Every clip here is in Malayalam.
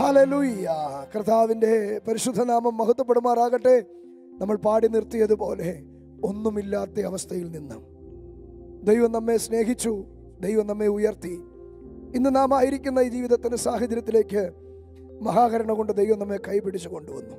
ഹലലൂയ്യ കർത്താവിൻ്റെ പരിശുദ്ധ നാമം മഹത്വപ്പെടുമാറാകട്ടെ നമ്മൾ പാടി നിർത്തിയതുപോലെ ഒന്നുമില്ലാത്ത അവസ്ഥയിൽ നിന്ന് ദൈവം നമ്മെ സ്നേഹിച്ചു ദൈവം നമ്മെ ഉയർത്തി ഇന്ന് നാം ആയിരിക്കുന്ന ഈ ജീവിതത്തിൻ്റെ സാഹചര്യത്തിലേക്ക് മഹാകരുണ കൊണ്ട് ദൈവം നമ്മെ കൈപിടിച്ചു കൊണ്ടുവന്നു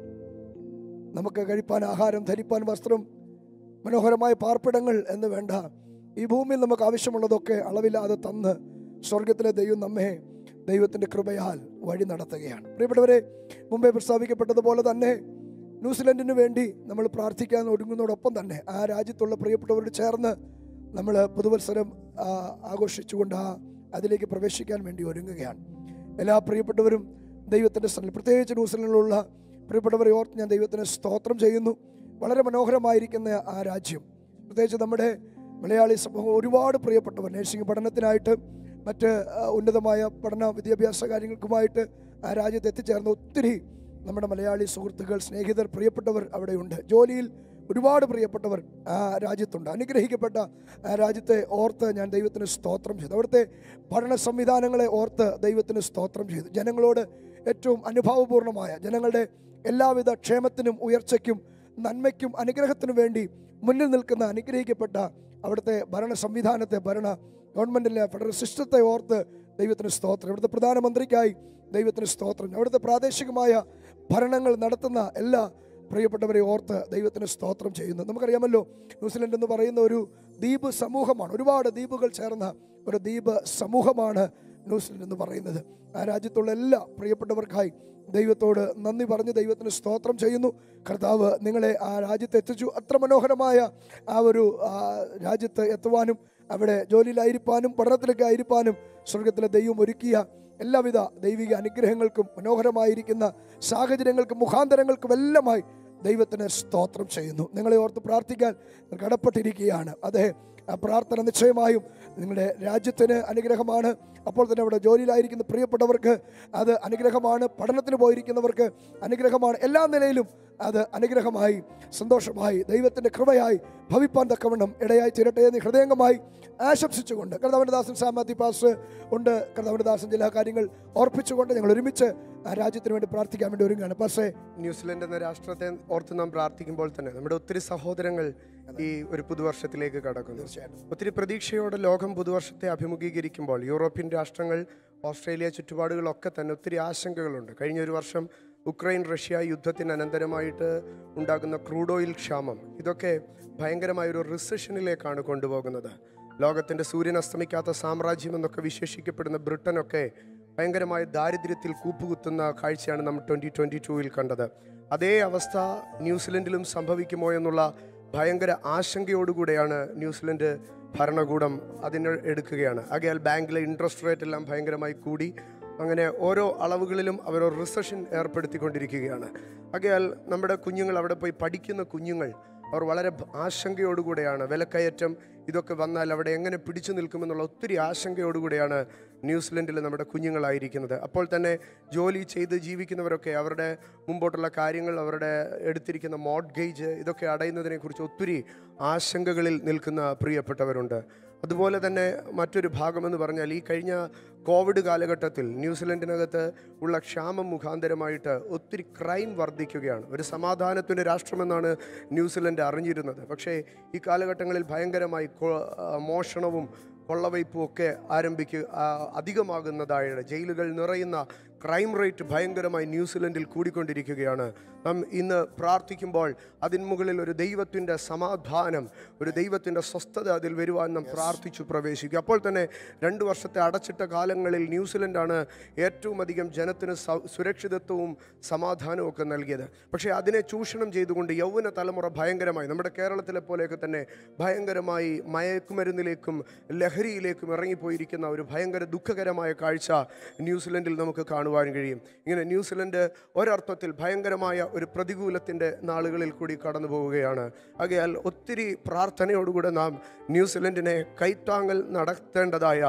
നമുക്ക് കഴിപ്പാൻ ആഹാരം ധരിപ്പാൻ വസ്ത്രം മനോഹരമായ പാർപ്പിടങ്ങൾ എന്ന് വേണ്ട ഈ ഭൂമിയിൽ നമുക്ക് ആവശ്യമുള്ളതൊക്കെ അളവില്ലാതെ തന്ന് സ്വർഗത്തിലെ ദൈവം നമ്മെ ദൈവത്തിൻ്റെ കൃപയാൽ വഴി നടത്തുകയാണ് പ്രിയപ്പെട്ടവരെ മുമ്പേ പ്രസ്താവിക്കപ്പെട്ടതുപോലെ തന്നെ ന്യൂസിലൻഡിന് വേണ്ടി നമ്മൾ പ്രാർത്ഥിക്കാൻ ഒരുങ്ങുന്നതോടൊപ്പം തന്നെ ആ രാജ്യത്തുള്ള പ്രിയപ്പെട്ടവരോട് ചേർന്ന് നമ്മൾ പുതുവത്സരം ആ, ആഘോഷിച്ചുകൊണ്ട് ആ അതിലേക്ക് പ്രവേശിക്കാൻ വേണ്ടി ഒരുങ്ങുകയാണ് എല്ലാ പ്രിയപ്പെട്ടവരും ദൈവത്തിൻ്റെ സ്ഥലം പ്രത്യേകിച്ച് ന്യൂസിലൻഡിലുള്ള പ്രിയപ്പെട്ടവരെ ഓർത്ത് ഞാൻ ദൈവത്തിന് സ്തോത്രം ചെയ്യുന്നു വളരെ മനോഹരമായിരിക്കുന്ന ആ രാജ്യം പ്രത്യേകിച്ച് നമ്മുടെ മലയാളി സമൂഹം ഒരുപാട് പ്രിയപ്പെട്ടവർ നഴ്സിംഗ് പഠനത്തിനായിട്ട് മറ്റ് ആ, ഉന്നതമായ പഠന വിദ്യാഭ്യാസ കാര്യങ്ങൾക്കുമായിട്ട് ആ രാജ്യത്ത് എത്തിച്ചേർന്ന ഒത്തിരി നമ്മുടെ മലയാളി സുഹൃത്തുക്കൾ സ്നേഹിതർ പ്രിയപ്പെട്ടവർ അവിടെയുണ്ട് ജോലിയിൽ ഒരുപാട് പ്രിയപ്പെട്ടവർ ആ രാജ്യത്തുണ്ട് അനുഗ്രഹിക്കപ്പെട്ട ആ രാജ്യത്തെ ഓർത്ത് ഞാൻ ദൈവത്തിന് സ്തോത്രം ചെയ്തു അവിടുത്തെ പഠന സംവിധാനങ്ങളെ ഓർത്ത് ദൈവത്തിന് സ്തോത്രം ചെയ്തു ജനങ്ങളോട് ഏറ്റവും അനുഭാവപൂർണമായ ജനങ്ങളുടെ എല്ലാവിധ ക്ഷേമത്തിനും ഉയർച്ചയ്ക്കും നന്മയ്ക്കും അനുഗ്രഹത്തിനും വേണ്ടി മുന്നിൽ നിൽക്കുന്ന അനുഗ്രഹിക്കപ്പെട്ട അവിടുത്തെ ഭരണ സംവിധാനത്തെ ഭരണ ഗവൺമെൻറ്റിലെ ഫെഡറൽ സിസ്റ്റത്തെ ഓർത്ത് ദൈവത്തിന് സ്തോത്രം ഇവിടുത്തെ പ്രധാനമന്ത്രിക്കായി ദൈവത്തിന് സ്തോത്രം അവിടുത്തെ പ്രാദേശികമായ ഭരണങ്ങൾ നടത്തുന്ന എല്ലാ പ്രിയപ്പെട്ടവരെ ഓർത്ത് ദൈവത്തിന് സ്തോത്രം ചെയ്യുന്നു നമുക്കറിയാമല്ലോ ന്യൂസിലൻഡ് എന്ന് പറയുന്ന ഒരു ദ്വീപ് സമൂഹമാണ് ഒരുപാട് ദ്വീപുകൾ ചേർന്ന ഒരു ദ്വീപ് സമൂഹമാണ് ന്യൂസിലൻഡ് എന്ന് പറയുന്നത് ആ രാജ്യത്തുള്ള എല്ലാ പ്രിയപ്പെട്ടവർക്കായി ദൈവത്തോട് നന്ദി പറഞ്ഞ് ദൈവത്തിന് സ്തോത്രം ചെയ്യുന്നു കർത്താവ് നിങ്ങളെ ആ രാജ്യത്ത് എത്തിച്ചു അത്ര മനോഹരമായ ആ ഒരു ആ, രാജ്യത്ത് എത്തുവാനും അവിടെ ജോലിയിലായിരിക്കാനും പഠനത്തിലൊക്കെ ആയിരിക്കാനും സ്വർഗത്തിലെ ദൈവം ഒരുക്കിയ എല്ലാവിധ ദൈവിക അനുഗ്രഹങ്ങൾക്കും മനോഹരമായിരിക്കുന്ന സാഹചര്യങ്ങൾക്കും മുഖാന്തരങ്ങൾക്കും എല്ലാമായി ദൈവത്തിന് സ്തോത്രം ചെയ്യുന്നു നിങ്ങളെ ഓർത്ത് പ്രാർത്ഥിക്കാൻ ഞാൻ കടപ്പെട്ടിരിക്കുകയാണ് അതെ ആ പ്രാർത്ഥന നിശ്ചയമായും നിങ്ങളുടെ രാജ്യത്തിന് അനുഗ്രഹമാണ് അപ്പോൾ തന്നെ അവിടെ ജോലിയിലായിരിക്കുന്ന പ്രിയപ്പെട്ടവർക്ക് അത് അനുഗ്രഹമാണ് പഠനത്തിന് പോയിരിക്കുന്നവർക്ക് അനുഗ്രഹമാണ് എല്ലാ നിലയിലും അത് അനുഗ്രഹമായി സന്തോഷമായി ദൈവത്തിൻ്റെ കൃപയായി ഭവിപ്പാൻ തക്കവണ്ണം ഇടയായി തീരട്ടെ എന്ന് ഹൃദയംഗമായി ആശംസിച്ചുകൊണ്ട് കർത്താവിൻ്റെ ദാസൻ സാമാത്തി പാസ് ഉണ്ട് കർത്താവിൻ്റെ ദാസൻ ചില കാര്യങ്ങൾ ഓർപ്പിച്ചുകൊണ്ട് ഞങ്ങൾ ഒരുമിച്ച് ആ രാജ്യത്തിന് വേണ്ടി പ്രാർത്ഥിക്കാൻ വേണ്ടി ഒരുങ്ങുകയാണ് പാസേ ന്യൂസിലൻഡ് എന്ന രാഷ്ട്രത്തെ ഓർത്ത് നാം പ്രാർത്ഥിക്കുമ്പോൾ തന്നെ നമ്മുടെ ഒത്തിരി സഹോദരങ്ങൾ ഈ ഒരു പുതുവർഷത്തിലേക്ക് കടക്കുന്നു ഒത്തിരി പ്രതീക്ഷയോടെ ലോകം പുതുവർഷത്തെ അഭിമുഖീകരിക്കുമ്പോൾ യൂറോപ്യൻ രാഷ്ട്രങ്ങൾ ഓസ്ട്രേലിയ ചുറ്റുപാടുകളൊക്കെ തന്നെ ഒത്തിരി ആശങ്കകളുണ്ട് കഴിഞ്ഞ ഒരു വർഷം ഉക്രൈൻ റഷ്യ യുദ്ധത്തിന് അനന്തരമായിട്ട് ഉണ്ടാകുന്ന ക്രൂഡ് ഓയിൽ ക്ഷാമം ഇതൊക്കെ ഭയങ്കരമായ ഒരു റിസഷനിലേക്കാണ് കൊണ്ടുപോകുന്നത് ലോകത്തിൻ്റെ സൂര്യൻ അസ്തമിക്കാത്ത സാമ്രാജ്യം എന്നൊക്കെ വിശേഷിക്കപ്പെടുന്ന ബ്രിട്ടനൊക്കെ ഭയങ്കരമായ ദാരിദ്ര്യത്തിൽ കൂപ്പുകുത്തുന്ന കാഴ്ചയാണ് നമ്മൾ ട്വൻ്റി ട്വൻ്റി ടൂവിൽ കണ്ടത് അതേ അവസ്ഥ ന്യൂസിലൻഡിലും സംഭവിക്കുമോ എന്നുള്ള ഭയങ്കര ആശങ്കയോടുകൂടെയാണ് ന്യൂസിലൻഡ് ഭരണകൂടം അതിന് എടുക്കുകയാണ് ആകയാൽ ബാങ്കിലെ ഇൻട്രസ്റ്റ് റേറ്റ് എല്ലാം ഭയങ്കരമായി കൂടി അങ്ങനെ ഓരോ അളവുകളിലും അവർ ഒരു റിസഷൻ ഏർപ്പെടുത്തിക്കൊണ്ടിരിക്കുകയാണ് ആകയാൽ നമ്മുടെ കുഞ്ഞുങ്ങൾ അവിടെ പോയി പഠിക്കുന്ന കുഞ്ഞുങ്ങൾ അവർ വളരെ ഭ- ആശങ്കയോടുകൂടെയാണ് വിലക്കയറ്റം ഇതൊക്കെ വന്നാൽ അവിടെ എങ്ങനെ പിടിച്ചു നിൽക്കുമെന്നുള്ള ഒത്തിരി ആശങ്കയോടുകൂടെയാണ് ന്യൂസിലൻഡിൽ നമ്മുടെ കുഞ്ഞുങ്ങളായിരിക്കുന്നത് അപ്പോൾ തന്നെ ജോലി ചെയ്ത് ജീവിക്കുന്നവരൊക്കെ അവരുടെ മുമ്പോട്ടുള്ള കാര്യങ്ങൾ അവരുടെ എടുത്തിരിക്കുന്ന മോഡ്ഗേജ് ഇതൊക്കെ അടയുന്നതിനെക്കുറിച്ച് ഒത്തിരി ആശങ്കകളിൽ നിൽക്കുന്ന പ്രിയപ്പെട്ടവരുണ്ട് അതുപോലെ തന്നെ മറ്റൊരു ഭാഗമെന്ന് പറഞ്ഞാൽ ഈ കഴിഞ്ഞ കോവിഡ് കാലഘട്ടത്തിൽ ന്യൂസിലൻഡിനകത്ത് ഉള്ള ക്ഷാമം മുഖാന്തരമായിട്ട് ഒത്തിരി ക്രൈം വർദ്ധിക്കുകയാണ് ഒരു സമാധാനത്തിൻ്റെ രാഷ്ട്രമെന്നാണ് ന്യൂസിലൻഡ് അറിഞ്ഞിരുന്നത് പക്ഷേ ഈ കാലഘട്ടങ്ങളിൽ ഭയങ്കരമായി കൊ- ആ, മോഷണവും കൊള്ളവയ്പും ഒക്കെ ആരംഭിക്കുക ആ, അധികമാകുന്നതായാണ് ജയിലുകൾ നിറയുന്ന ക്രൈം റേറ്റ് ഭയങ്കരമായി ന്യൂസിലൻഡിൽ കൂടിക്കൊണ്ടിരിക്കുകയാണ് നാം ഇന്ന് പ്രാർത്ഥിക്കുമ്പോൾ അതിന് മുകളിൽ ഒരു ദൈവത്തിൻ്റെ സമാധാനം ഒരു ദൈവത്തിൻ്റെ സ്വസ്ഥത അതിൽ വരുവാൻ നാം പ്രാർത്ഥിച്ചു പ്രവേശിക്കും അപ്പോൾ തന്നെ രണ്ട് വർഷത്തെ അടച്ചിട്ട കാലങ്ങളിൽ ന്യൂസിലൻഡാണ് ഏറ്റവും അധികം ജനത്തിന് സ- സുരക്ഷിതത്വവും സമാധാനവും ഒക്കെ നൽകിയത് പക്ഷേ അതിനെ ചൂഷണം ചെയ്തുകൊണ്ട് യൗവന തലമുറ ഭയങ്കരമായി നമ്മുടെ കേരളത്തിലെ പോലെയൊക്കെ തന്നെ ഭയങ്കരമായി മയക്കുമരുന്നിലേക്കും ലഹരിയിലേക്കും ഇറങ്ങിപ്പോയിരിക്കുന്ന ഒരു ഭയങ്കര ദുഃഖകരമായ കാഴ്ച ന്യൂസിലൻഡിൽ നമുക്ക് കാണുവാൻ കഴിയും ഇങ്ങനെ ന്യൂസിലൻഡ് ഒരർത്ഥത്തിൽ ഭയങ്കരമായ ഒരു പ്രതികൂലത്തിൻ്റെ നാളുകളിൽ കൂടി കടന്നു പോവുകയാണ് ആകയാൽ ഒത്തിരി പ്രാർത്ഥനയോടുകൂടെ നാം ന്യൂസിലൻഡിനെ കൈത്താങ്ങൽ നടത്തേണ്ടതായ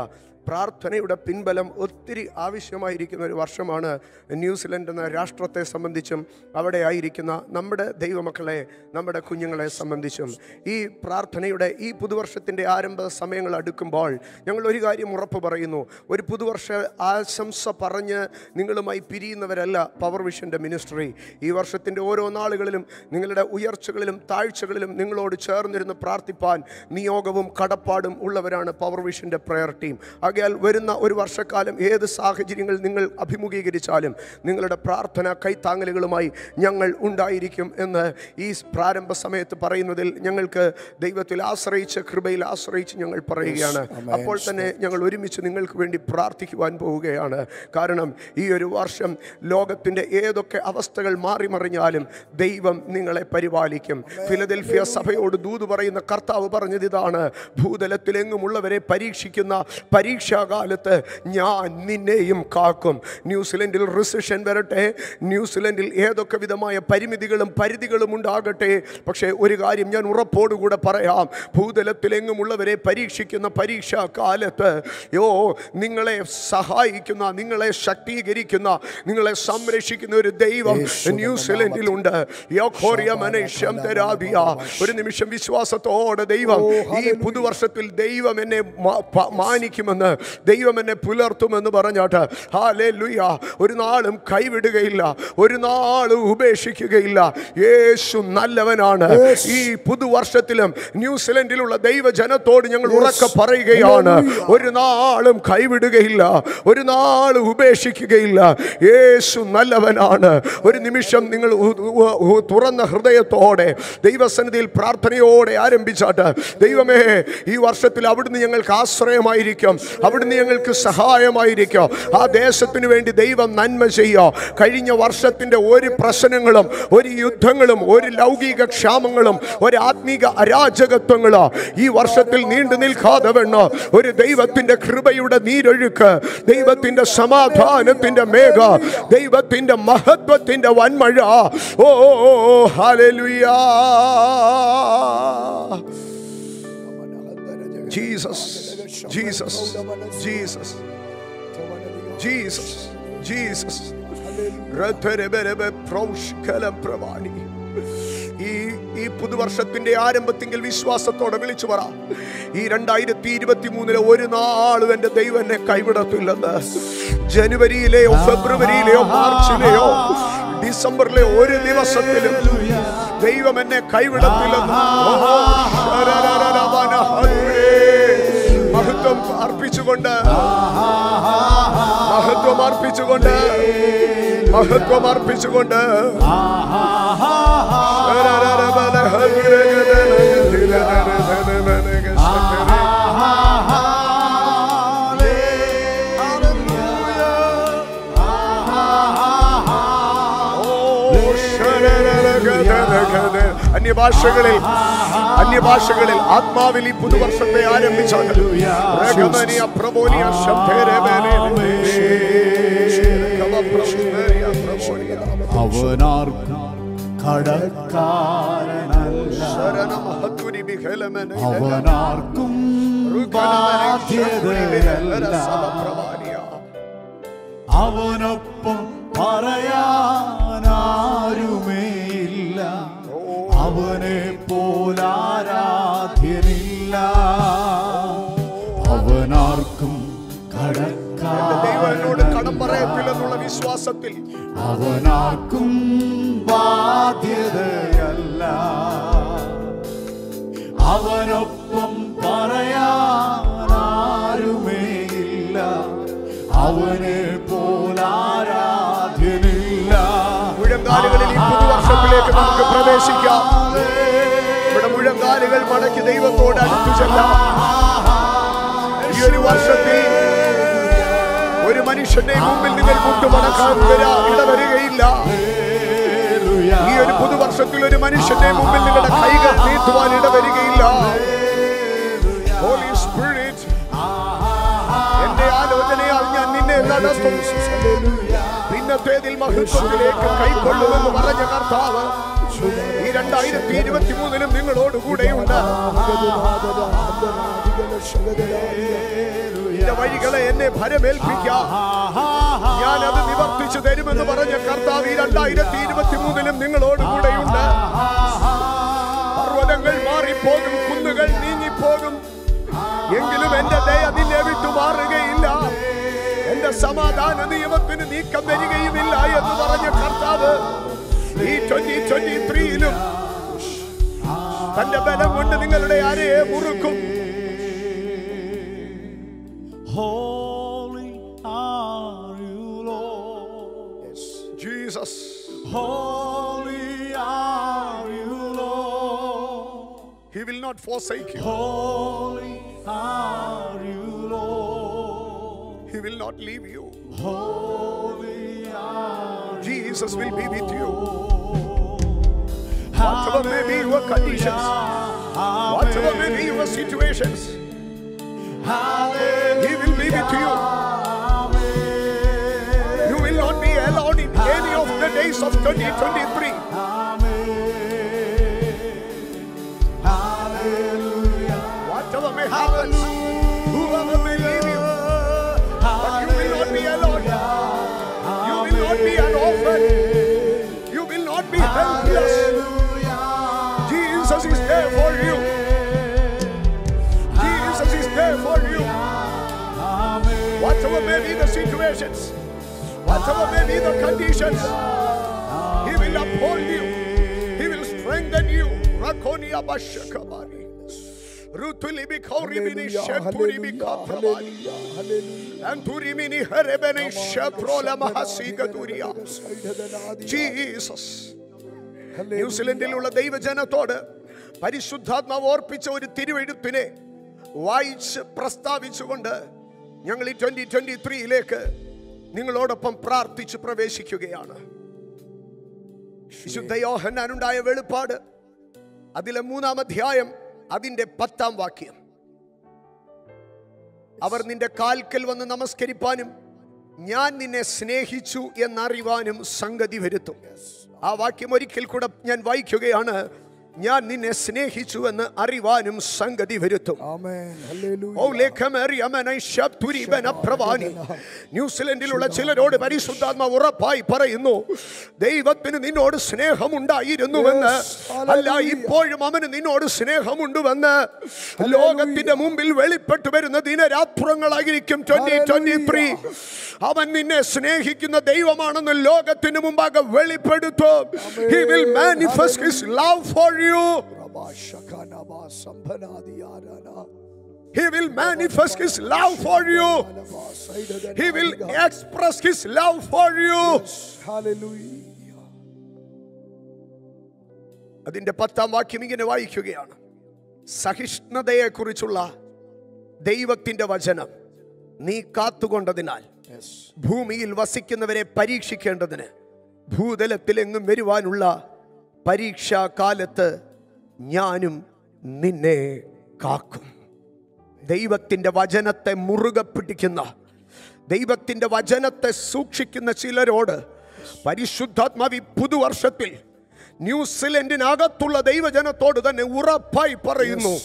പ്രാർത്ഥനയുടെ പിൻബലം ഒത്തിരി ആവശ്യമായിരിക്കുന്ന ഒരു വർഷമാണ് ന്യൂസിലൻഡ് എന്ന രാഷ്ട്രത്തെ സംബന്ധിച്ചും അവിടെ ആയിരിക്കുന്ന നമ്മുടെ ദൈവമക്കളെ നമ്മുടെ കുഞ്ഞുങ്ങളെ സംബന്ധിച്ചും ഈ പ്രാർത്ഥനയുടെ ഈ പുതുവർഷത്തിൻ്റെ ആരംഭ സമയങ്ങൾ അടുക്കുമ്പോൾ ഞങ്ങൾ ഒരു കാര്യം ഉറപ്പ് പറയുന്നു ഒരു പുതുവർഷ ആശംസ പറഞ്ഞ് നിങ്ങളുമായി പിരിയുന്നവരല്ല പവർ വിഷൻ്റെ മിനിസ്ട്രി ഈ വർഷത്തിൻ്റെ ഓരോ നാളുകളിലും നിങ്ങളുടെ ഉയർച്ചകളിലും താഴ്ചകളിലും നിങ്ങളോട് ചേർന്നിരുന്ന് പ്രാർത്ഥിപ്പാൻ നിയോഗവും കടപ്പാടും ഉള്ളവരാണ് പവർ വിഷൻ്റെ പ്രയർ ടീം ആകയാൽ വരുന്ന ഒരു വർഷക്കാലം ഏത് സാഹചര്യങ്ങൾ നിങ്ങൾ അഭിമുഖീകരിച്ചാലും നിങ്ങളുടെ പ്രാർത്ഥന കൈത്താങ്ങലുകളുമായി ഞങ്ങൾ ഉണ്ടായിരിക്കും എന്ന് ഈ പ്രാരംഭ സമയത്ത് പറയുന്നതിൽ ഞങ്ങൾക്ക് ദൈവത്തിൽ ആശ്രയിച്ച് കൃപയിൽ ആശ്രയിച്ച് ഞങ്ങൾ പറയുകയാണ് അപ്പോൾ തന്നെ ഞങ്ങൾ ഒരുമിച്ച് നിങ്ങൾക്ക് വേണ്ടി പ്രാർത്ഥിക്കുവാൻ പോവുകയാണ് കാരണം ഈ ഒരു വർഷം ലോകത്തിൻ്റെ ഏതൊക്കെ അവസ്ഥകൾ മാറി മറിഞ്ഞാലും ദൈവം നിങ്ങളെ പരിപാലിക്കും ഫിലദൽഫിയ സഭയോട് ദൂത് പറയുന്ന കർത്താവ് പറഞ്ഞത് ഇതാണ് ഭൂതലത്തിലെങ്ങുമുള്ളവരെ പരീക്ഷിക്കുന്ന പരീക്ഷാകാലത്ത് ഞാൻ നിന്നെയും കാക്കും ന്യൂസിലൻഡിൽ റിസഷൻ വരട്ടെ ന്യൂസിലൻഡിൽ ഏതൊക്കെ വിധമായ പരിമിതികളും പരിധികളും ഉണ്ടാകട്ടെ പക്ഷേ ഒരു കാര്യം ഞാൻ ഉറപ്പോടുകൂടെ പറയാം ഭൂതലത്തിലെങ്ങുമുള്ളവരെ പരീക്ഷിക്കുന്ന പരീക്ഷാ കാലത്ത് യോ നിങ്ങളെ സഹായിക്കുന്ന നിങ്ങളെ ശക്തീകരിക്കുന്ന നിങ്ങളെ സംരക്ഷിക്കുന്ന ഒരു ദൈവം ന്യൂസിലൻഡിലുണ്ട് യോഖോറിയ മനേഷ്യം തരാദിയ ഒരു നിമിഷം വിശ്വാസത്തോടെ ദൈവം ഈ പുതുവർഷത്തിൽ ദൈവം എന്നെ മാ- പ- മാനിക്കുമെന്ന് ദൈവം എന്നെ പുലർത്തുമെന്ന് പറഞ്ഞാട്ട് ഹാലേ ലുയ ഒരു നാളും കൈവിടുകയില്ല ഒരു നാളും ഉപേക്ഷിക്കുകയില്ല യേശു നല്ലവനാണ് ഈ പുതുവർഷത്തിലും ന്യൂസിലൻഡിലുള്ള ദൈവജനത്തോട് ഞങ്ങൾ ഉറക്കെ പറയുകയാണ് ഒരു നാളും കൈവിടുകയില്ല ഒരു നാളും ഉപേക്ഷിക്കുകയില്ല യേശു നല്ലവനാണ് ഒരു നിമിഷം നിങ്ങൾ ഉ- ഉ- ഉ- തുറന്ന ഹൃദയത്തോടെ ദൈവസന്നിധിയിൽ പ്രാർത്ഥനയോടെ ആരംഭിച്ചാട്ട് ദൈവമേ ഈ വർഷത്തിൽ അവിടുന്ന് ഞങ്ങൾക്ക് ആശ്രയമായിരിക്കും അവിടുന്ന് ഞങ്ങൾക്ക് സഹായമായിരിക്കും ആ ദേശത്തിന് വേണ്ടി ദൈവം നന്മ ചെയ്യോ കഴിഞ്ഞ വർഷത്തിന്റെ ഒരു പ്രശ്നങ്ങളും ഒരു യുദ്ധങ്ങളും ഒരു ലൗകിക ക്ഷാമങ്ങളും ഒരു ആത്മീക അരാജകത്വങ്ങളോ ഈ വർഷത്തിൽ നീണ്ടു നിൽക്കാതെ വേണോ ഒരു ദൈവത്തിന്റെ കൃപയുടെ നീരൊഴുക്ക് ദൈവത്തിന്റെ സമാധാനത്തിന്റെ മേഘ ദൈവത്തിന്റെ മഹത്വത്തിന്റെ വൻമഴ ഓ ഓ, ഓ, ഓ hallelujah Jesus Jesus Jesus Jesus Jesus രഥരബരബ പ്രൗഷ്കലം പ്രവാണി ഈ ഈ പുതുവർഷത്തിന്റെ ആരംഭത്തിങ്കിൽ വിശ്വാസത്തോടെ വിളിച്ചു പറ ഈ രണ്ടായിരത്തി ഇരുപത്തി മൂന്നിലെ ഒരു നാളും എന്റെ ദൈവം എന്നെ കൈവിടത്തില്ലെന്ന് ജനുവരിയിലെയോ ഫെബ്രുവരിയിലെയോ മാർച്ചിലെയോ ഡിസംബറിലെ ഒരു ദിവസത്തിലും ദൈവം എന്നെ കൈവിടത്തില്ലെന്ന് ഓ, ശരരരരവന ഹരേ. മഹത്വം അർപ്പിച്ചുകൊണ്ട് മഹത്വം അർപ്പിച്ചുകൊണ്ട് മഹത്വം അർപ്പിച്ചുകൊണ്ട് ശരരരബല ഹരേ. അന്യഭാഷകളിൽ അന്യഭാഷകളിൽ ആത്മാവിൽ ഈ പുതുവർഷത്തെ ആരംഭിച്ചാൽ രഗമനിയ പ്രബോലിയ ശബ്ദേരേബേനെ. രഗമപ്രബോലിയ പ്രബോലിയ. അവനാർക്കും കടക്കാരനല്ല ശരണമഹത്തുരി ബിഹലമനെ. അവനാർക്കും ബാധ്യതയല്ല സമപ്രവാനിയ. അവനൊപ്പം പറയാനാരുമേയില്ല അവനെ പോലാരാധ്യനില്ല അവനാർക്കും എന്റെ ദൈവം എന്നോട് കടം കടക്കാരനല്ല പറയത്തില്ലെന്നുള്ള വിശ്വാസത്തിൽ അവനാർക്കും ബാധ്യതയല്ല അവനൊപ്പം പറയാനാരുമേയില്ല അവനെ പോലാരാധ്യനില്ല മുഴങ്കാലുകളിൽ ഈ പുതുവർഷത്തിലേക്ക് നമുക്ക് പ്രവേശിക്കാം ഇവിടെ മുഴങ്കാലുകൾ മടക്കി ദൈവത്തോട് അടുത്തു ചെല്ലാം ഈ ഒരു വർഷത്തിൽ ഒരു മനുഷ്യന്റെ മുമ്പിൽ നിങ്ങൾ മുട്ടുമടക്കാൻ വരാ- ഇടവരികയില്ല ഈ ഒരു പുതുവർഷത്തിൽ ഒരു മനുഷ്യന്റെ മുമ്പിൽ നിങ്ങളുടെ കൈകൾ നീട്ടുവാൻ ഇടവരികയില്ല ഹോളി സ്പിരിറ്റ് എന്റെ ആലോചനയാൽ ഞാൻ നിന്നെ നടത്തും പിന്നത്തേതിൽ മഹത്വത്തിലേക്ക് കൈക്കൊള്ളുമെന്ന് പറഞ്ഞ കർത്താവ് ഈ രണ്ടായിരത്തി ഇരുപത്തി മൂന്നിലും നിങ്ങളോട് കൂടെയുണ്ട് നിന്റെ വഴികളെ എന്നെ ഭരമേൽപ്പിക്കാം ഞാൻ അത് നിവർത്തിച്ചു തരുമെന്ന് പറഞ്ഞ കർത്താവ് ഈ രണ്ടായിരത്തി ഇരുപത്തി മൂന്നിലും നിങ്ങളോട് കൂടെയുണ്ട് പർവ്വതങ്ങൾ മാറിപ്പോകും കുന്നുകൾ നീങ്ങിപ്പോകും എങ്കിലും എന്റെ ദയ നിന്നെ വിട്ടു മാറുകയില്ല എന്റെ സമാധാന നിയമത്തിന് നീക്കം വരികയുമില്ല എന്ന് പറഞ്ഞ കർത്താവ് ഈ ട്വന്റി ട്വന്റി ത്രീയിലും തന്റെ ബലം കൊണ്ട് നിങ്ങളുടെ ആരെയെ മുറുക്കും Holy are you, Lord. Jesus Holy are you, Lord. He will not forsake you. Holy are you, Lord. He will not leave you. Holy are Jesus will be with you. you. Whatever may be your conditions, whatever may be your situations, He will be with you. You will not be alone in any of the days of 2023. Whatever may happen, whoever may leave you, but you will not be alone. You will not be an orphan. You will not be helpless. Jesus is there for you. Jesus is there for you. Whatever may be the situations, whatever may be the conditions, He will uphold you. He will strengthen you. Rakonia Bashakabari. Rutulimi Kaurimini Sheturimi Kaprabani. Anturimini Herebeni Sheprola Mahasiga Jesus. ന്യൂസിലൻഡിലുള്ള ദൈവജനത്തോട് പരിശുദ്ധാത്മാവ് ഓർപ്പിച്ച ഒരു തിരുവെഴുത്തിനെ വായിച്ച് പ്രസ്താവിച്ചുകൊണ്ട് ഞങ്ങൾ ഈ ട്വന്റി ട്വന്റി ത്രീയിലേക്ക് നിങ്ങളോടൊപ്പം പ്രാർത്ഥിച്ച് പ്രവേശിക്കുകയാണ് വിശുദ്ധ യോഹന്നാനുണ്ടായ വെളിപ്പാട് അതിലെ മൂന്നാം അധ്യായം അതിന്റെ പത്താം വാക്യം അവർ നിന്റെ കാൽക്കൽ വന്ന് നമസ്കരിപ്പാനും ഞാൻ നിന്നെ സ്നേഹിച്ചു എന്നറിവാനും സംഗതി വരുത്തും ആ വാക്യം ഒരിക്കൽ കൂടെ ഞാൻ വായിക്കുകയാണ് ഞാൻ നിന്നെ സ്നേഹിച്ചു എന്ന് അറിവാനും സംഗതി വരുത്തും ആമേൻ ഹല്ലേലൂയ ഓ ലേഖമേറിയ മനൈശബ്ദുരീപന പ്രവാനി. ന്യൂസിലൻഡിലുള്ള ചിലരോട് പരിശുദ്ധാത്മ ഉറപ്പായി പറയുന്നു ദൈവത്തിന് നിന്നോട് സ്നേഹമുണ്ടായിരുന്നുവെന്ന് Yes, അല്ല hallelujah. ഇപ്പോഴും അവന് നിന്നോട് സ്നേഹമുണ്ടുവെന്ന് ലോകത്തിന്റെ മുമ്പിൽ വെളിപ്പെട്ടു വരുന്ന ദിനരാത്രങ്ങളായിരിക്കും ട്വന്റി ട്വന്റി ത്രീ അവൻ നിന്നെ സ്നേഹിക്കുന്ന ദൈവമാണെന്ന് ലോകത്തിന് മുമ്പാകെ വെളിപ്പെടുത്തും He will manifest his love for you. റബാ ശഖനബാ സംഭനാദിയാരന He will manifest his love for you. അലബാ സൈഡദന He will express his love for you. Hallelujah അതിന്റെ പത്താം വാക്യം ഇങ്ങനെ വായിക്കുകയാണ് സഹിഷ്ണുതയെ കുറിച്ചുള്ള ദൈവത്തിന്റെ വചനം നീ കാത്തുകൊണ്ടതിനാൽ യെസ് ഭൂമിയിൽ വസിക്കുന്നവരെ പരീക്ഷിക്കേണ്ടതിന് ഭൂതലത്തിലെങ്ങും വരുവാനുള്ള പരീക്ഷാ കാലത്ത് ഞാനും നിന്നെ കാക്കും ദൈവത്തിൻ്റെ വചനത്തെ മുറുകെ പിടിക്കുന്ന ദൈവത്തിൻ്റെ വചനത്തെ സൂക്ഷിക്കുന്ന ചിലരോട് പരിശുദ്ധാത്മാവി പുതുവർഷത്തിൽ ന്യൂസിലൻഡിനകത്തുള്ള ദൈവജനത്തോട് തന്നെ ഉറപ്പായി പറയുന്നു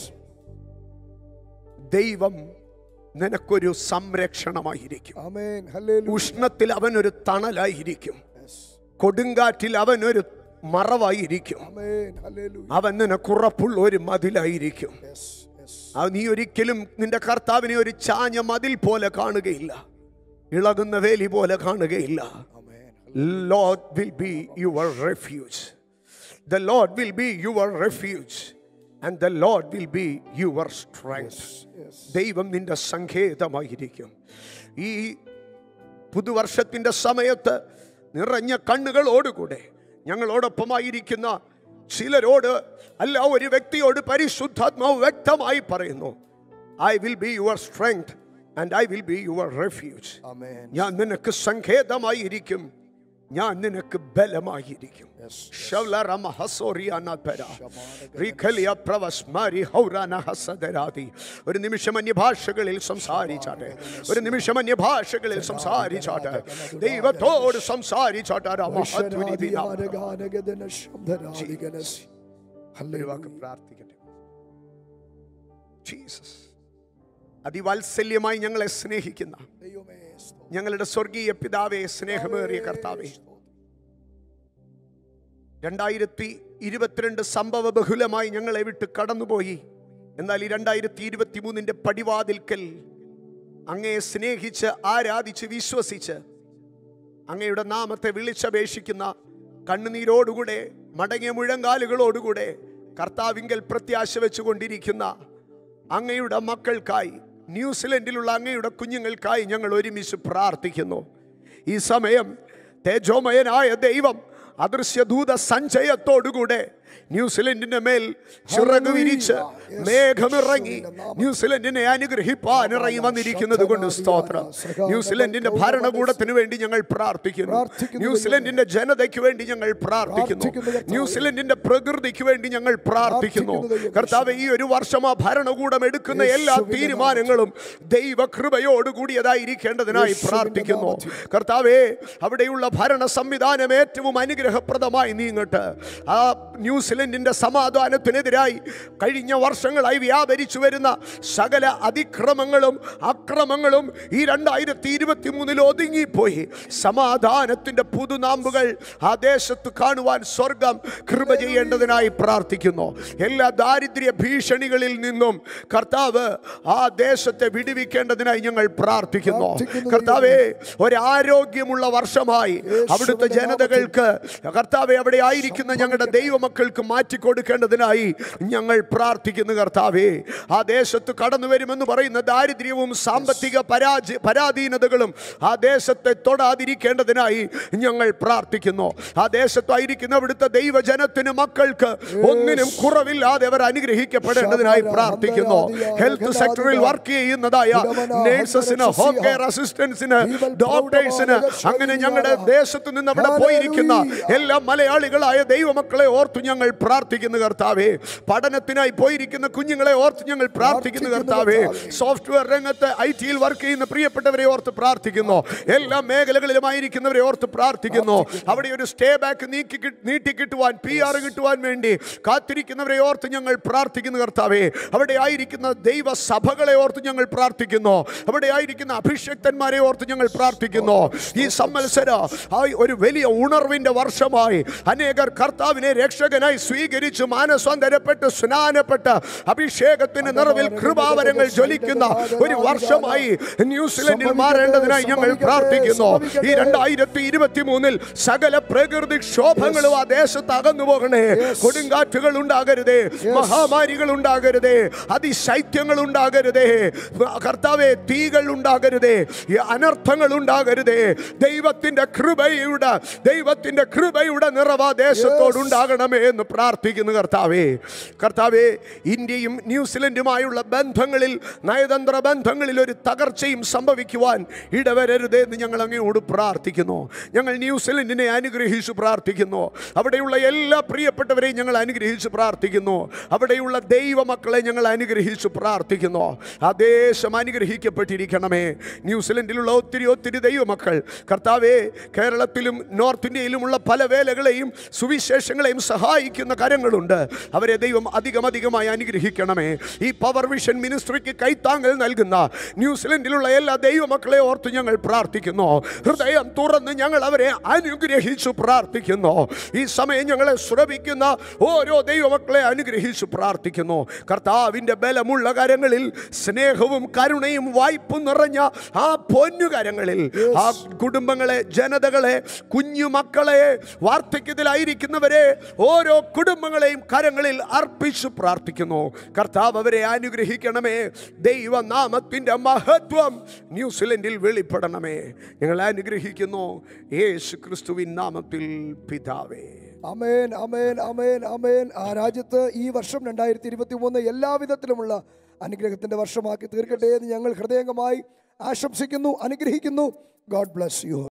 ദൈവം നിനക്കൊരു സംരക്ഷണമായിരിക്കും ആമേൻ ഹല്ലേലൂയ ഉഷ്ണത്തിൽ അവനൊരു തണലായിരിക്കും യെസ് കൊടുങ്കാറ്റിൽ അവനൊരു മറവായിരിക്കും ആമേൻ ഹല്ലേലൂയ അവൻ നിനക്കുറപ്പുള്ള ഒരു മതിലായിരിക്കും യെസ് യെസ് അത് നീ ഒരിക്കലും നിന്റെ കർത്താവിനെ ഒരു ചാഞ്ഞ മതിൽ പോലെ കാണുകയില്ല ഇളകുന്ന വേലി പോലെ കാണുകയില്ല amen Lord will be your refuge. The Lord will be your refuge. And the Lord will be your strength. Yes ദൈവം നിന്റെ സങ്കേതമായിരിക്കും ഈ പുതുവർഷത്തിൻ്റെ സമയത്ത് നിറഞ്ഞ കണ്ണുകളോടുകൂടെ ഞങ്ങളോടൊപ്പമായിരിക്കുന്ന ചിലരോട് അല്ല ഒരു വ്യക്തിയോട് പരിശുദ്ധാത്മാവ് വ്യക്തമായി പറയുന്നു I will be your strength and I will be your refuge amen ഞാൻ നിനക്ക് സങ്കേതമായിരിക്കും ഞാൻ നിനക്ക് ബലമായിരിക്കും യെസ് ശവലറമ ഹസോറിയാനാഥര. റിഖലിയ പ്രവസ്മാരി ഹൗറാന ഹസദരാതി. ഒരു നിമിഷം അന്യഭാഷകളിൽ സംസാരിച്ചാട്ടെ ഒരു നിമിഷം അന്യഭാഷകളിൽ സംസാരിച്ചാട്ടെ ദൈവത്തോട് സംസാരിച്ചാട്ടെ രമഹത്വനി ദിനാ. ഋഷരാദിയാരഗാനഗദന ശബ്ദരാദിഗനസി. ഒരു ഹല്ലേലൂയ വാക്ക് പ്രാർത്ഥിക്കട്ടെ ജീസസ് അതിവാത്സല്യമായി ഞങ്ങളെ സ്നേഹിക്കുന്ന ദൈവമേ സ്തോത്രം. ഞങ്ങളുടെ സ്വർഗീയ പിതാവേ സ്നേഹമേറിയ കർത്താവേ രണ്ടായിരത്തി ഇരുപത്തിരണ്ട് സംഭവ ബഹുലമായി ഞങ്ങളെ വിട്ട് കടന്നുപോയി എന്നാൽ ഈ രണ്ടായിരത്തി ഇരുപത്തി മൂന്നിന്റെ പടിവാതിൽക്കൽ അങ്ങയെ സ്നേഹിച്ച് ആരാധിച്ച് വിശ്വസിച്ച് അങ്ങയുടെ നാമത്തെ വിളിച്ചപേക്ഷിക്കുന്ന കണ്ണുനീരോടുകൂടെ മടങ്ങിയ മുഴങ്കാലുകളോടുകൂടെ കർത്താവിങ്കൽ പ്രത്യാശ വെച്ചുകൊണ്ടിരിക്കുന്ന അങ്ങയുടെ മക്കൾക്കായി ന്യൂസിലൻഡിലുള്ള അങ്ങയുടെ കുഞ്ഞുങ്ങൾക്കായി ഞങ്ങൾ ഒരുമിച്ച് പ്രാർത്ഥിക്കുന്നു ഈ സമയം തേജോമയനായ ദൈവം അദൃശ്യദൂത സഞ്ചയത്തോടുകൂടെ ന്യൂസിലൻഡിന്റെ മേൽ ചിറക് വിരിച്ച് മേഘമിറങ്ങി ന്യൂസിലൻഡിനെ അനുഗ്രഹിപ്പാൻ ഇറങ്ങി വന്നിരിക്കുന്നത് കൊണ്ട് സ്തോത്രം ന്യൂസിലൻഡിന്റെ ഭരണകൂടത്തിന് വേണ്ടി ഞങ്ങൾ പ്രാർത്ഥിക്കുന്നു ന്യൂസിലൻഡിന്റെ ജനതയ്ക്ക് വേണ്ടി ഞങ്ങൾ പ്രാർത്ഥിക്കുന്നു ന്യൂസിലൻഡിന്റെ പ്രകൃതിക്ക് വേണ്ടി ഞങ്ങൾ പ്രാർത്ഥിക്കുന്നു കർത്താവ് ഈ ഒരു വർഷം ആ ഭരണകൂടം എടുക്കുന്ന എല്ലാ തീരുമാനങ്ങളും ദൈവകൃപയോടുകൂടിയതായിരിക്കേണ്ടതിനായി പ്രാർത്ഥിക്കുന്നു കർത്താവേ അവിടെയുള്ള ഭരണ സംവിധാനം ഏറ്റവും അനുഗ്രഹപ്രദമായി നീങ്ങട്ടെ ആ ന്യൂസിലൻഡിന്റെ സമാധാനത്തിനെതിരായി കഴിഞ്ഞ വർഷങ്ങളായി വ്യാപരിച്ചു വരുന്ന സകല അതിക്രമങ്ങളും അക്രമങ്ങളും ഈ രണ്ടായിരത്തി ഇരുപത്തി മൂന്നിൽ ഒതുങ്ങിപ്പോയി സമാധാനത്തിന്റെ പുതുനാമ്പുകൾ ആ ദേശത്ത് കാണുവാൻ സ്വർഗം കൃപ ചെയ്യേണ്ടതിനായി പ്രാർത്ഥിക്കുന്നു എല്ലാ ദാരിദ്ര്യ ഭീഷണികളിൽ നിന്നും കർത്താവ് ആ ദേശത്തെ വിടുവിക്കേണ്ടതിനായി ഞങ്ങൾ പ്രാർത്ഥിക്കുന്നു കർത്താവെ ഒരാരോഗ്യമുള്ള വർഷമായി അവിടുത്തെ ജനതകൾക്ക് കർത്താവെ അവിടെ ആയിരിക്കുന്ന ഞങ്ങളുടെ ദൈവമക്കൾക്ക് മാറ്റിക്കൊടുക്കേണ്ടതിനായി ഞങ്ങൾ പ്രാർത്ഥിക്കുന്നു കർത്താവേ ആ ദേശത്ത് കടന്നു വരുമെന്ന് പറയുന്ന ദാരിദ്ര്യവും സാമ്പത്തിക പരാജ പരാധീനതകളും ആ ദേശത്തെ തൊടാതിരിക്കേണ്ടതിനായി ഞങ്ങൾ പ്രാർത്ഥിക്കുന്നു ആ ദേശത്തായിരിക്കുന്ന അവിടുത്തെ ദൈവജനത്തിന് മക്കൾക്ക് ഒന്നിനും കുറവില്ലാതെ അവർ അനുഗ്രഹിക്കപ്പെടേണ്ടതിനായി പ്രാർത്ഥിക്കുന്നു ഹെൽത്ത് സെക്ടറിൽ വർക്ക് ചെയ്യുന്നതായ നേഴ്സസിന് ഹോം കെയർ അസിസ്റ്റൻസിന് ഡോക്ടേഴ്സിന് അങ്ങനെ ഞങ്ങളുടെ ദേശത്ത് നിന്ന് അവിടെ പോയിരിക്കുന്ന എല്ലാ മലയാളികളായ ദൈവമക്കളെ ഓർത്തു ഞങ്ങൾ പ്രാർത്ഥിക്കുന്നു കർത്താവേ പഠനത്തിനായി പോയിരിക്കുന്ന കുഞ്ഞുങ്ങളെ ഓർത്ത് ഞങ്ങൾ പ്രാർത്ഥിക്കുന്നു കർത്താവേ സോഫ്റ്റ്വെയർ രംഗത്ത് ഐ ടിയിൽ വർക്ക് ചെയ്യുന്ന പ്രിയപ്പെട്ടവരെ ഓർത്ത് പ്രാർത്ഥിക്കുന്നു എല്ലാ മേഖലകളിലുമായിരിക്കുന്നവരെ ഓർത്ത് പ്രാർത്ഥിക്കുന്നു അവിടെ ഒരു സ്റ്റേ ബാക്ക് നീക്കി കി- നീട്ടി കിട്ടുവാൻ പി ആർ കിട്ടുവാൻ വേണ്ടി കാത്തിരിക്കുന്നവരെ ഓർത്ത് ഞങ്ങൾ പ്രാർത്ഥിക്കുന്നു കർത്താവേ അവിടെ ആയിരിക്കുന്ന ദൈവസഭകളെ ഓർത്ത് ഞങ്ങൾ പ്രാർത്ഥിക്കുന്നു അവിടെ ആയിരിക്കുന്ന അഭിഷക്തന്മാരെ ഓർത്ത് ഞങ്ങൾ പ്രാർത്ഥിക്കുന്നു ഈ സമ്മത്സര ആ ഒരു വലിയ ഉണർവിന്റെ വർഷമായി അനേകർ കർത്താവിനെ രക്ഷകനായി സ്വീകരിച്ച് മാനസാന്തരപ്പെട്ട് സ്നാനപ്പെട്ട് അഭിഷേകത്തിന്റെ നിറവിൽ കൃപാവരങ്ങൾ ജ്വലിക്കുന്ന ഒരു വർഷമായി ന്യൂസിലൻഡിൽ മാറേണ്ടതിനായി ഞങ്ങൾ പ്രാർത്ഥിക്കുന്നു ഈ രണ്ടായിരത്തി ഇരുപത്തി മൂന്നിൽ സകല പ്രകൃതി ക്ഷോഭങ്ങളും ആ ദേശത്ത് അകന്നു പോകണേ കൊടുങ്കാറ്റുകൾ ഉണ്ടാകരുതേ മഹാമാരികൾ ഉണ്ടാകരുതേ അതിശൈത്യങ്ങൾ ഉണ്ടാകരുതേ കർത്താവെ തീകൾ ഉണ്ടാകരുതേ ഈ അനർത്ഥങ്ങൾ ഉണ്ടാകരുതേ ദൈവത്തിന്റെ കൃപയുടെ ദൈവത്തിന്റെ കൃപയുടെ നിറവാ ദേശത്തോടുണ്ടാകണമേ എന്ന് പ്രാർത്ഥിക്കുന്നു കർത്താവേ കർത്താവേ ഇന്ത്യയും ന്യൂസിലൻഡുമായുള്ള ബന്ധങ്ങളിൽ നയതന്ത്ര ബന്ധങ്ങളിൽ ഒരു തകർച്ചയും സംഭവിക്കുവാൻ ഇടവരരുതേ എന്ന് ഞങ്ങൾ അങ്ങയോട് പ്രാർത്ഥിക്കുന്നു ഞങ്ങൾ ന്യൂസിലൻഡിനെ അനുഗ്രഹിച്ചു പ്രാർത്ഥിക്കുന്നു അവിടെയുള്ള എല്ലാ പ്രിയപ്പെട്ടവരെയും ഞങ്ങൾ അനുഗ്രഹിച്ച് പ്രാർത്ഥിക്കുന്നു അവിടെയുള്ള ദൈവമക്കളെ ഞങ്ങൾ അനുഗ്രഹിച്ച് പ്രാർത്ഥിക്കുന്നു ആ ദേശം അനുഗ്രഹിക്കപ്പെട്ടിരിക്കണമേ ന്യൂസിലൻഡിലുള്ള ഒത്തിരി ഒത്തിരി ദൈവമക്കൾ കർത്താവേ കേരളത്തിലും നോർത്ത് ഇന്ത്യയിലുമുള്ള പല വേലകളെയും സുവിശേഷങ്ങളെയും സഹായിക്കുന്ന കരങ്ങളുണ്ട് അവരെ ദൈവം അധികം അധികമായി അനുഗ്രഹിക്കണമേ ഈ പവർ വിഷൻ മിനിസ്ട്രിക്ക് കൈത്താങ്ങൽ നൽകുന്ന ന്യൂസിലൻഡിലുള്ള എല്ലാ ദൈവമക്കളെ ഓർത്ത് ഞങ്ങൾ പ്രാർത്ഥിക്കുന്നു ഹൃദയം തുറന്ന് ഞങ്ങൾ അവരെ അനുഗ്രഹിച്ചു പ്രാർത്ഥിക്കുന്നു ഈ സമയം ഞങ്ങളെ ശ്രമിക്കുന്ന ഓരോ ദൈവമക്കളെ അനുഗ്രഹിച്ചു പ്രാർത്ഥിക്കുന്നു കർത്താവിൻ്റെ ബലമുള്ള കരങ്ങളിൽ സ്നേഹവും കരുണയും വായ്പും നിറഞ്ഞ ആ പൊന്നുകരങ്ങളിൽ ആ കുടുംബങ്ങളെ ജനതകളെ കുഞ്ഞുമക്കളെ വാർദ്ധക്യത്തിലായിരിക്കുന്നവരെ ഓരോ കുടുംബങ്ങളെയും കരങ്ങളിൽ അർപ്പിച്ചു പ്രാർത്ഥിക്കുന്നു കർത്താവ് അവരെ അനുഗ്രഹിക്കണമേ ദൈവനാമത്തിൻ്റെ മഹത്വം ന്യൂസിലൻഡിൽ വെളിപ്പെടണമേ ഞങ്ങൾ അനുഗ്രഹിക്കുന്നു യേശു ക്രിസ്തുവിൻ നാമത്തിൽ പിതാവേ അമേൻ അമേൻ അമേൻ അമേൻ ആ രാജ്യത്ത് ഈ വർഷം രണ്ടായിരത്തി ഇരുപത്തി മൂന്ന് എല്ലാവിധത്തിലുമുള്ള അനുഗ്രഹത്തിന്റെ വർഷമാക്കി തീർക്കട്ടെ എന്ന് ഞങ്ങൾ ഹൃദയംഗമായി ആശംസിക്കുന്നു അനുഗ്രഹിക്കുന്നു ഗോഡ് ബ്ലസ് യു